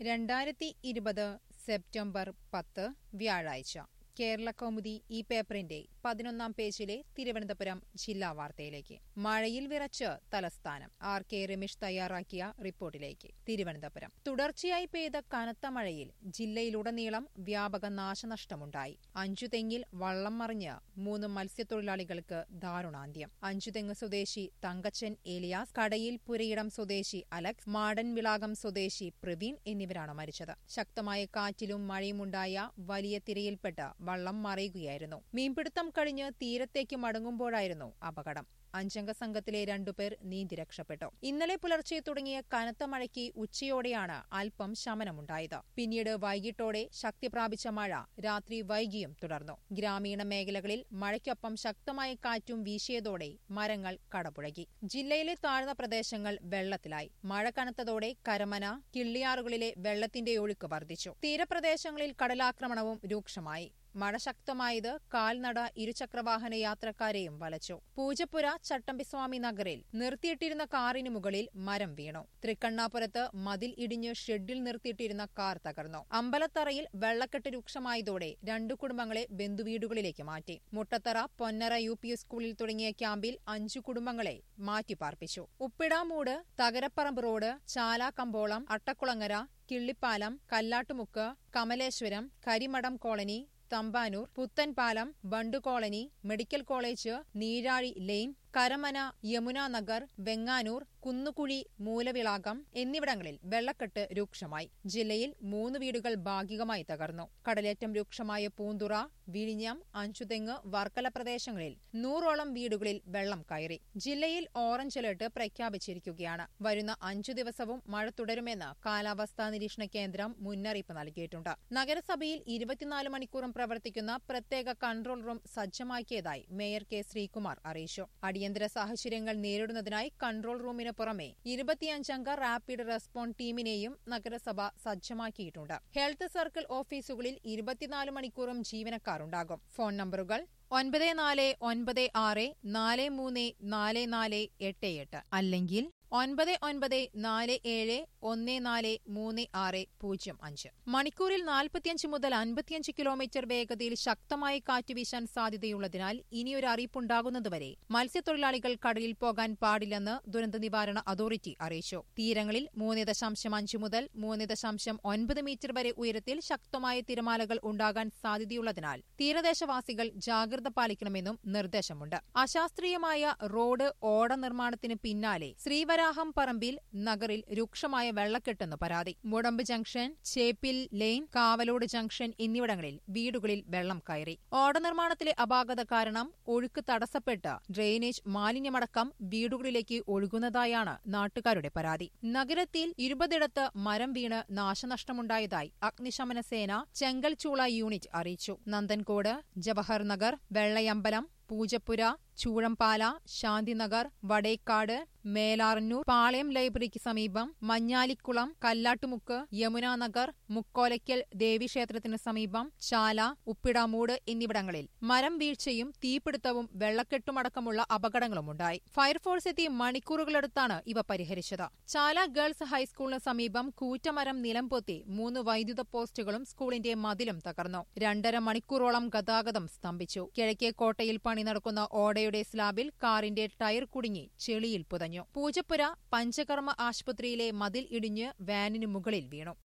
രണ്ടായിരത്തി ഇരുപത് സെപ്റ്റംബർ പത്ത് വ്യാഴാഴ്ച കേരള കൗമുദി ഈ പേപ്പറിന്റെ പതിനൊന്നാം പേജിലെ തിരുവനന്തപുരം ജില്ലാ വാർത്തയിലേക്ക് മഴയിൽ വിറച്ച് തലസ്ഥാനം ആർ കെ രമേശ് തയ്യാറാക്കിയ റിപ്പോർട്ടിലേക്ക് തിരുവനന്തപുരം തുടർച്ചയായി പെയ്ത കനത്ത മഴയിൽ ജില്ലയിലുടനീളം വ്യാപക നാശനഷ്ടമുണ്ടായി അഞ്ചുതെങ്ങിൽ വള്ളം മറിഞ്ഞ് മൂന്ന് മത്സ്യത്തൊഴിലാളികൾക്ക് ദാരുണാന്ത്യം അഞ്ചുതെങ്ങ് സ്വദേശി തങ്കച്ചൻ ഏലിയാസ് കടയിൽ പുരയിടം സ്വദേശി അലക്സ് മാടൻവിളാകം സ്വദേശി പ്രവീൺ എന്നിവരാണ് മരിച്ചത് ശക്തമായ കാറ്റിലും മഴയുമുണ്ടായ വലിയ തിരയിൽപ്പെട്ട് വള്ളം മറയുകയായിരുന്നു മീൻപിടുത്തം കഴിഞ്ഞ് തീരത്തേക്ക് മടങ്ങുമ്പോഴായിരുന്നു അപകടം അഞ്ചംഗ സംഘത്തിലെ രണ്ടുപേർ നീന്തി രക്ഷപ്പെട്ടു ഇന്നലെ പുലർച്ചെ തുടങ്ങിയ കനത്ത മഴയ്ക്ക് ഉച്ചയോടെയാണ് അല്പം ശമനമുണ്ടായത് പിന്നീട് വൈകിട്ടോടെ ശക്തി പ്രാപിച്ച മഴ രാത്രി വൈകിയും തുടർന്നു ഗ്രാമീണ മേഖലകളിൽ മഴയ്ക്കൊപ്പം ശക്തമായ കാറ്റും വീശിയതോടെ മരങ്ങൾ കടപുഴകി ജില്ലയിലെ താഴ്ന്ന പ്രദേശങ്ങൾ വെള്ളത്തിലായി മഴ കനത്തതോടെ കരമന കിള്ളിയാറുകളിലെ വെള്ളത്തിന്റെ ഒഴുക്ക് വർദ്ധിച്ചു തീരപ്രദേശങ്ങളിൽ കടലാക്രമണവും രൂക്ഷമായി മഴ ശക്തമായത് കാൽനട ഇരുചക്രവാഹന യാത്രക്കാരെയും വലച്ചു പൂജപ്പുര ചട്ടമ്പിസ്വാമി നഗറിൽ നിർത്തിയിട്ടിരുന്ന കാറിന് മുകളിൽ മരം വീണു തൃക്കണ്ണാപുരത്ത് മതിൽ ഇടിഞ്ഞ് ഷെഡിൽ നിർത്തിയിട്ടിരുന്ന കാർ തകർന്നു അമ്പലത്തറയിൽ വെള്ളക്കെട്ട് രൂക്ഷമായതോടെ രണ്ടു കുടുംബങ്ങളെ ബന്ധുവീടുകളിലേക്ക് മാറ്റി മുട്ടത്തറ പൊന്നറ യു പി സ്കൂളിൽ തുടങ്ങിയ ക്യാമ്പിൽ അഞ്ചു കുടുംബങ്ങളെ മാറ്റിപ്പാർപ്പിച്ചു Uppidamoodu Thakaraparambu road Chalakkambolam Attakkulangara Killippalam Kallattumukku Kamaleswaram Karimadom colony Thampanoor Puthenpalam bund colony medical college Neerazhi lane Karamana Yamuna Nagar Venganoor Kunnukuzhi Moolavilakam എന്നിവിടങ്ങളിൽ വെള്ളക്കെട്ട് രൂക്ഷമായി ജില്ലയിൽ മൂന്ന് വീടുകൾ ഭാഗികമായി തകർന്നു കടലേറ്റം രൂക്ഷമായ പൂന്തുറ വിഴിഞ്ഞം അഞ്ചുതെങ്ങ് വർക്കല പ്രദേശങ്ങളിൽ നൂറോളം വീടുകളിൽ വെള്ളം കയറി ജില്ലയിൽ ഓറഞ്ച് അലർട്ട് പ്രഖ്യാപിച്ചിരിക്കുകയാണ് വരുന്ന അഞ്ചു ദിവസവും മഴ തുടരുമെന്ന് കാലാവസ്ഥാ നിരീക്ഷണ കേന്ദ്രം മുന്നറിയിപ്പ് നൽകിയിട്ടുണ്ട് നഗരസഭയിൽ ഇരുപത്തിനാല് മണിക്കൂറും പ്രവർത്തിക്കുന്ന പ്രത്യേക കൺട്രോൾ റൂം സജ്ജമാക്കിയതായി മേയർ കെ ശ്രീകുമാർ അറിയിച്ചു അടിയന്തര സാഹചര്യങ്ങൾ നേരിടുന്നതിനായി കൺട്രോൾ റൂമിന് പുറമെ ഇരുപത്തിയഞ്ചംഗ റാപ്പിഡ് റെസ്പോണ്ട് ടീമിനെയും നഗരസഭ സജ്ജമാക്കിയിട്ടുണ്ട് ഹെൽത്ത് സർക്കിൾ ഓഫീസുകളിൽ ഇരുപത്തിനാല് മണിക്കൂറും ജീവനക്കാരുണ്ടാകും ഫോൺ നമ്പറുകൾ ഒൻപത് നാല് ഒൻപത് ആറ് നാല് മൂന്ന് നാല് നാല് എട്ട് എട്ട് അല്ലെങ്കിൽ ഒൻപത് ഒൻപത് നാല് ഏഴ് ഒന്ന് നാല് മൂന്ന് ആറ് പൂജ്യം അഞ്ച് മണിക്കൂറിൽ നാൽപ്പത്തിയഞ്ച് മുതൽ അൻപത്തിയഞ്ച് കിലോമീറ്റർ വേഗതയിൽ ശക്തമായ കാറ്റ് വീശാൻ സാധ്യതയുള്ളതിനാൽ ഇനിയൊരു അറിയിപ്പുണ്ടാകുന്നതുവരെ മത്സ്യത്തൊഴിലാളികൾ കടലിൽ പോകാൻ പാടില്ലെന്ന് ദുരന്ത നിവാരണ അതോറിറ്റി അറിയിച്ചു തീരങ്ങളിൽ മൂന്ന് ദശാംശം അഞ്ച് മുതൽ മൂന്ന് ദശാംശം ഒൻപത് മീറ്റർ വരെ ഉയരത്തിൽ ശക്തമായ തിരമാലകൾ ഉണ്ടാകാൻ സാധ്യതയുള്ളതിനാൽ തീരദേശവാസികൾ ജാഗ്രത പാലിക്കണമെന്നും നിർദ്ദേശമുണ്ട് അശാസ്ത്രീയമായ റോഡ് ഓട നിർമ്മാണത്തിന് പിന്നാലെ ശ്രീവര വരാഹം പറമ്പിൽ നഗറിൽ രൂക്ഷമായ വെള്ളക്കെട്ടെന്ന് പരാതി Mudampu junction Cheppil lane Kavalodu junction എന്നിവിടങ്ങളിൽ വീടുകളിൽ വെള്ളം കയറി ഓട നിർമ്മാണത്തിലെ അപാകത കാരണം ഒഴുക്ക് തടസ്സപ്പെട്ട് ഡ്രെയിനേജ് മാലിന്യമടക്കം വീടുകളിലേക്ക് ഒഴുകുന്നതായാണ് നാട്ടുകാരുടെ പരാതി നഗരത്തിൽ ഇരുപതിടത്ത് മരം വീണ് നാശനഷ്ടമുണ്ടായതായി അഗ്നിശമന സേന ചെങ്കൽച്ചൂള യൂണിറ്റ് അറിയിച്ചു നന്ദൻകോട് ജവഹർ നഗർ വെള്ളയമ്പലം പൂജപ്പുര ചൂഴംപാല ശാന്തിനഗർ വടേക്കാട് മേലാറന്നൂർ പാളയം ലൈബ്രറിക്ക് സമീപം മഞ്ഞാലിക്കുളം കല്ലാട്ടുമുക്ക് യമുനാനഗർ മുക്കോലയ്ക്കൽ ദേവീക്ഷേത്രത്തിന് സമീപം ചാല ഉപ്പിടാമൂട് എന്നിവിടങ്ങളിൽ മരം വീഴ്ചയും തീപിടുത്തവും വെള്ളക്കെട്ടുമടക്കമുള്ള അപകടങ്ങളുമുണ്ടായി ഫയർഫോഴ്സ് എത്തി മണിക്കൂറുകളെടുത്താണ് ഇവ പരിഹരിച്ചത് ചാല ഗേൾസ് ഹൈസ്കൂളിന് സമീപം കൂറ്റമരം നിലംപൊത്തി മൂന്ന് വൈദ്യുത പോസ്റ്റുകളും സ്കൂളിന്റെ മതിലും തകർന്നു രണ്ടര മണിക്കൂറോളം ഗതാഗതം സ്തംഭിച്ചു കിഴക്കേ കോട്ടയിൽ പണി നടക്കുന്ന ഓടയുടെ സ്ലാബിൽ കാറിന്റെ ടയർ കുടുങ്ങി ചെളിയിൽ പുതഞ്ഞു പൂജപ്പുര പഞ്ചകർമ്മ ആശുപത്രിയിലെ മതിൽ ഇടിഞ്ഞ് വാനിന് മുകളിൽ വീണു